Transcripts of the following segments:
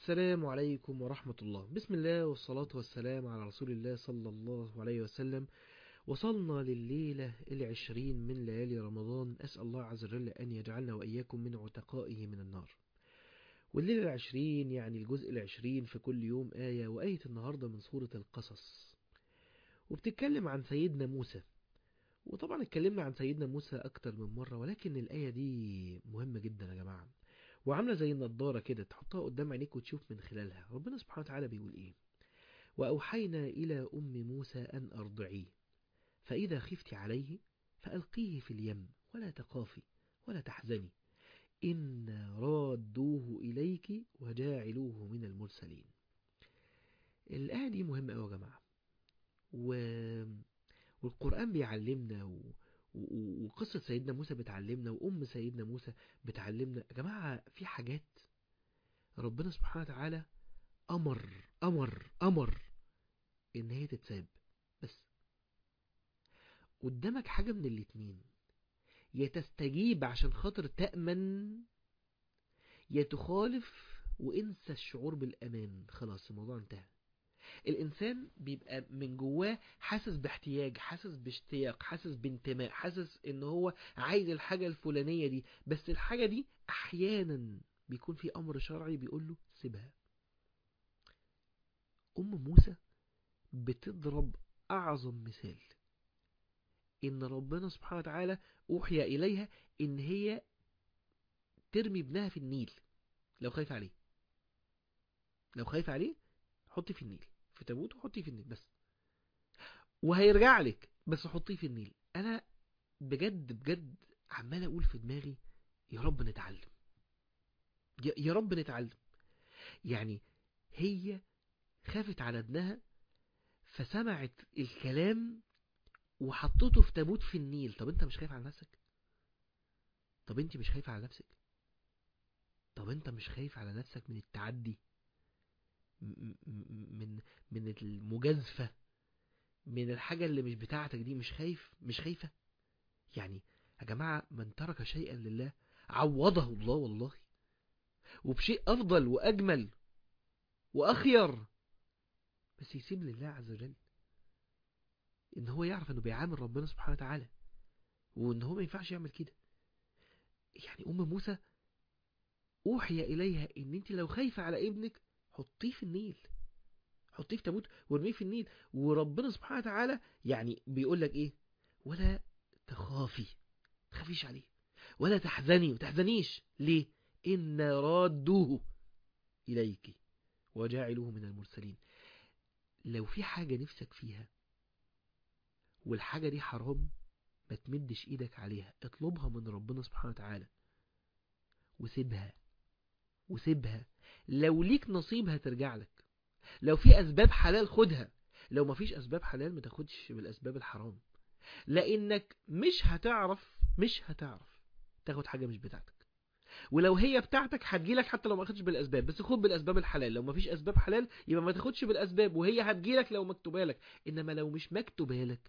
السلام عليكم ورحمة الله بسم الله والصلاة والسلام على رسول الله صلى الله عليه وسلم وصلنا لليلة العشرين من ليالي رمضان أسأل الله عز وجل أن يجعلنا وإياكم من عتقائه من النار والليلة العشرين يعني الجزء العشرين في كل يوم آية وآية النهاردة من سورة القصص وبتتكلم عن سيدنا موسى وطبعا اتكلمنا عن سيدنا موسى أكتر من مرة ولكن الآية دي مهمة جدا يا جماعة وعاملة زي النضارة كده تحطها قدام عينيك وتشوف من خلالها ربنا سبحانه وتعالى بيقول ايه وأوحينا إلى أم موسى أن أرضعيه فإذا خفت عليه فألقيه في اليم ولا تخافي ولا تحزني إن رادوه إليك وجاعلوه من المرسلين الآية دي مهمة أوي يا جماعة و... والقرآن بيعلمنا و... و... وقصة سيدنا موسى بتعلمنا وأم سيدنا موسى بتعلمنا يا جماعة في حاجات ربنا سبحانه وتعالى أمر أمر أمر إن هي تتساب بس قدامك حاجة من الاتنين يا تستجيب عشان خاطر تأمن يا تخالف وانسى الشعور بالأمان خلاص الموضوع انتهى الإنسان بيبقى من جواه حاسس باحتياج حاسس باشتياق حاسس بانتماء حاسس ان هو عايز الحاجة الفلانية دي بس الحاجة دي احيانا بيكون في امر شرعي بيقول له سيبها ام موسى بتضرب اعظم مثال ان ربنا سبحانه وتعالى اوحي اليها ان هي ترمي ابنها في النيل لو خايف عليه لو خايف عليه حطي في النيل في تابوت وحطيه في النيل بس وهيرجع لك بس حطيه في النيل انا بجد بجد عمال اقول في دماغي يا رب نتعلم يا يا رب نتعلم يعني هي خافت على ابنها فسمعت الكلام وحطته في تابوت في النيل طب انت مش خايف على نفسك طب انت مش خايف على نفسك طب انت مش خايف على نفسك من التعدي من من المجازفة من الحاجة اللي مش بتاعتك دي مش خايف مش خايفة يعني يا جماعة من ترك شيئا لله عوضه الله والله وبشيء أفضل وأجمل وأخير بس يسيب لله عز وجل إن هو يعرف إنه بيعامل ربنا سبحانه وتعالى وإن هو ما ينفعش يعمل كده يعني أم موسى أوحي إليها إن أنت لو خايفة على ابنك حطيه في النيل حطيه في تابوت وارميه في النيل وربنا سبحانه وتعالى يعني بيقول لك ايه ولا تخافي تخافيش عليه ولا تحزني وتحزنيش ليه ان رادوه اليك وجاعلوه من المرسلين لو في حاجة نفسك فيها والحاجة دي حرام ما تمدش ايدك عليها اطلبها من ربنا سبحانه وتعالى وسيبها وسيبها لو ليك نصيب هترجع لك لو في أسباب حلال خدها لو مفيش أسباب حلال ما تاخدش بالأسباب الحرام لأنك مش هتعرف مش هتعرف تاخد حاجة مش بتاعتك ولو هي بتاعتك هتجيلك حتى لو ما اخدش بالأسباب بس خد بالأسباب الحلال لو مفيش أسباب حلال يبقى ما تاخدش بالأسباب وهي هتجيلك لو مكتوبة لك إنما لو مش مكتوبة لك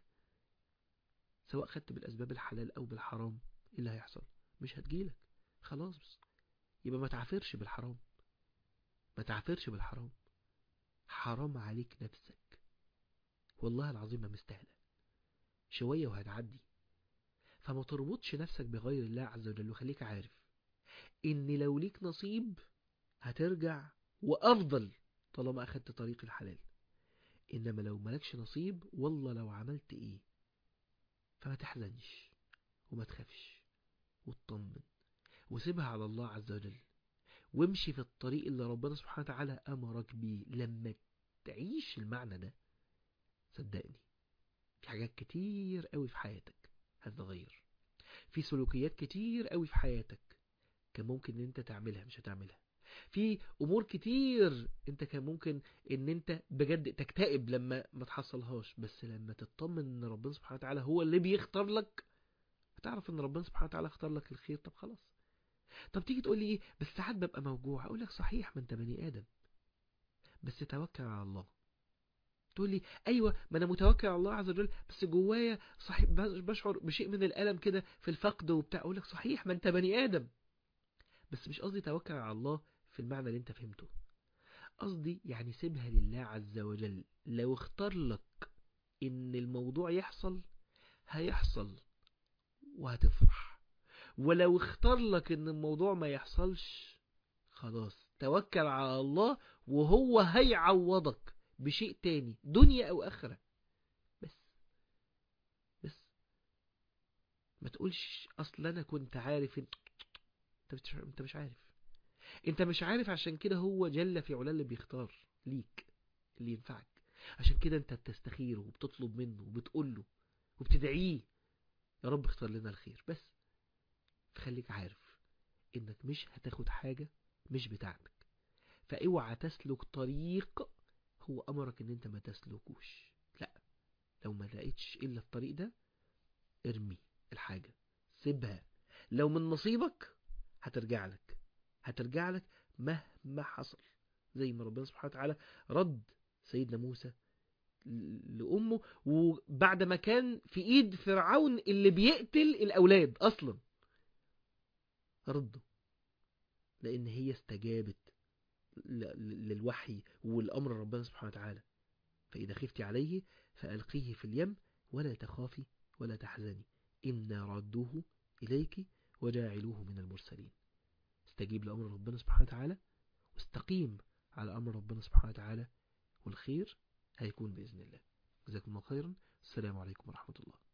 سواء خدت بالأسباب الحلال أو بالحرام إيه اللي هيحصل مش هتجيلك خلاص يبقى ما تعافرش بالحرام ما تعافرش بالحرام حرام عليك نفسك والله العظيم ما مستاهلة شوية وهتعدي فما تربطش نفسك بغير الله عز وجل وخليك عارف ان لو ليك نصيب هترجع وافضل طالما اخدت طريق الحلال انما لو ملكش نصيب والله لو عملت ايه فما تحزنش وما تخافش وتطمن وسيبها على الله عز وجل وامشي في الطريق اللي ربنا سبحانه وتعالى أمرك بيه لما تعيش المعنى ده صدقني في حاجات كتير قوي في حياتك هتتغير في سلوكيات كتير قوي في حياتك كان ممكن ان انت تعملها مش هتعملها في امور كتير انت كان ممكن ان انت بجد تكتئب لما ما تحصلهاش بس لما تطمن ان ربنا سبحانه وتعالى هو اللي بيختار لك هتعرف ان ربنا سبحانه وتعالى اختار لك الخير طب خلاص طب تيجي تقول لي ايه بس ساعات ببقى موجوع اقول لك صحيح ما انت بني ادم بس توكل على الله تقول لي ايوه ما انا متوكل على الله عز وجل بس جوايا صحيح بشعر بشيء من الالم كده في الفقد وبتاع اقول لك صحيح ما انت بني ادم بس مش قصدي توكل على الله في المعنى اللي انت فهمته قصدي يعني سيبها لله عز وجل لو اختار لك ان الموضوع يحصل هيحصل وهتفرح ولو اختار لك ان الموضوع ما يحصلش خلاص توكل على الله وهو هيعوضك بشيء تاني دنيا او اخرة بس بس ما تقولش اصل انا كنت عارف انت انت مش عارف انت مش عارف عشان كده هو جل في علا اللي بيختار ليك اللي ينفعك عشان كده انت بتستخيره وبتطلب منه وبتقول له وبتدعيه يا رب اختار لنا الخير بس فخليك عارف انك مش هتاخد حاجة مش بتاعتك فاوعى تسلك طريق هو امرك ان انت ما تسلكوش لا لو ما لقيتش الا الطريق ده ارمي الحاجة سيبها لو من نصيبك هترجع لك هترجع لك مهما حصل زي ما ربنا سبحانه وتعالى رد سيدنا موسى لأمه وبعد ما كان في إيد فرعون اللي بيقتل الأولاد أصلا رده لأن هي استجابت للوحي والأمر ربنا سبحانه وتعالى فإذا خفت عليه فألقيه في اليم ولا تخافي ولا تحزني إنا ردوه إليك وجاعلوه من المرسلين استجيب لأمر ربنا سبحانه وتعالى واستقيم على أمر ربنا سبحانه وتعالى والخير هيكون بإذن الله جزاكم الله خيرا السلام عليكم ورحمة الله